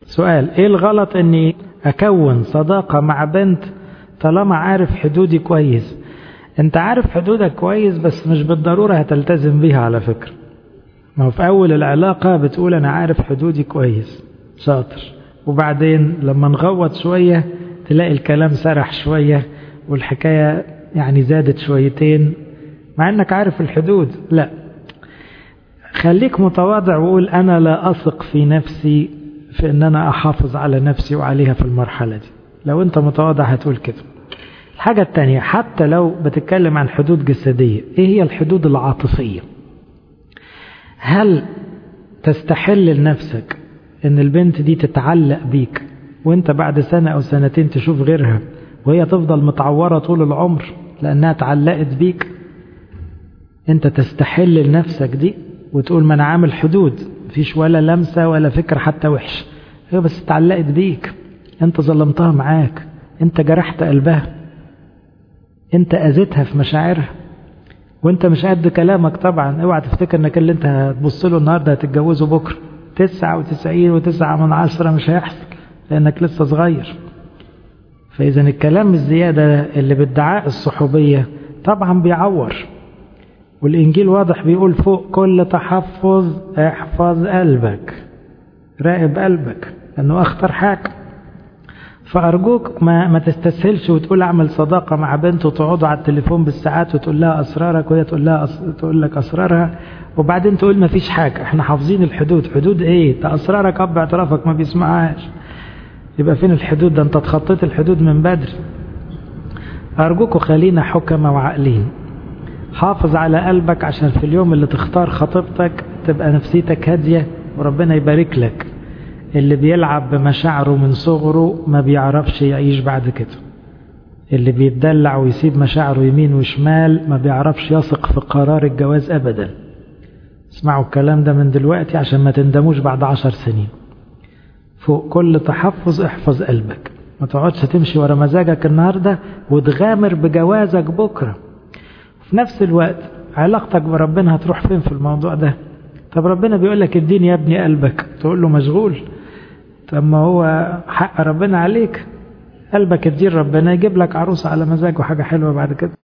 سؤال ايه الغلط اني اكون صداقة مع بنت طالما عارف حدودي كويس انت عارف حدودك كويس بس مش بالضرورة هتلتزم بيها على فكرة ما هو في اول العلاقة بتقول انا عارف حدودي كويس شاطر وبعدين لما نغوط شوية تلاقي الكلام سرح شوية والحكاية يعني زادت شويتين مع انك عارف الحدود لا خليك متواضع وقول انا لا اثق في نفسي في ان انا احافظ على نفسي وعليها في المرحلة دي لو انت متواضع هتقول كده الحاجة التانية حتى لو بتتكلم عن حدود جسدية ايه هي الحدود العاطفية هل تستحل لنفسك ان البنت دي تتعلق بيك وانت بعد سنة او سنتين تشوف غيرها وهي تفضل متعورة طول العمر لانها اتعلقت بيك انت تستحل لنفسك دي وتقول ما انا عامل حدود مفيش ولا لمسة ولا فكرة حتى وحش هي بس اتعلقت بيك انت ظلمتها معاك انت جرحت قلبها انت اذيتها في مشاعرها وانت مش قد كلامك طبعا اوعى تفتكر انك اللي انت هتبص له النهارده هتتجوزه بكره تسعة وتسعين وتسعة من عشرة مش هيحصل لانك لسه صغير فاذا الكلام الزيادة اللي بادعاء الصحوبية طبعا بيعور والإنجيل واضح بيقول فوق كل تحفظ احفظ قلبك راقب قلبك لأنه أخطر حاجة فأرجوك ما, ما تستسهلش وتقول أعمل صداقة مع بنت وتقعدوا على التليفون بالساعات وتقول لها أسرارك وهي تقول لها أس... تقول لك أسرارها وبعدين تقول ما فيش حاجة احنا حافظين الحدود حدود ايه ده أسرارك أب اعترافك ما بيسمعهاش يبقى فين الحدود ده انت تخطيت الحدود من بدري أرجوكوا خلينا حكمة وعقلين حافظ على قلبك عشان في اليوم اللي تختار خطيبتك تبقى نفسيتك هادية وربنا يبارك لك اللي بيلعب بمشاعره من صغره ما بيعرفش يعيش بعد كده اللي بيتدلع ويسيب مشاعره يمين وشمال ما بيعرفش يثق في قرار الجواز أبدا اسمعوا الكلام ده من دلوقتي عشان ما تندموش بعد عشر سنين فوق كل تحفظ احفظ قلبك ما تقعدش تمشي ورا مزاجك النهاردة وتغامر بجوازك بكره في نفس الوقت علاقتك بربنا هتروح فين في الموضوع ده طب ربنا بيقول لك اديني يا ابني قلبك تقول له مشغول طب ما هو حق ربنا عليك قلبك اديه ربنا يجيب لك عروسة على مزاجه حاجة حلوة بعد كده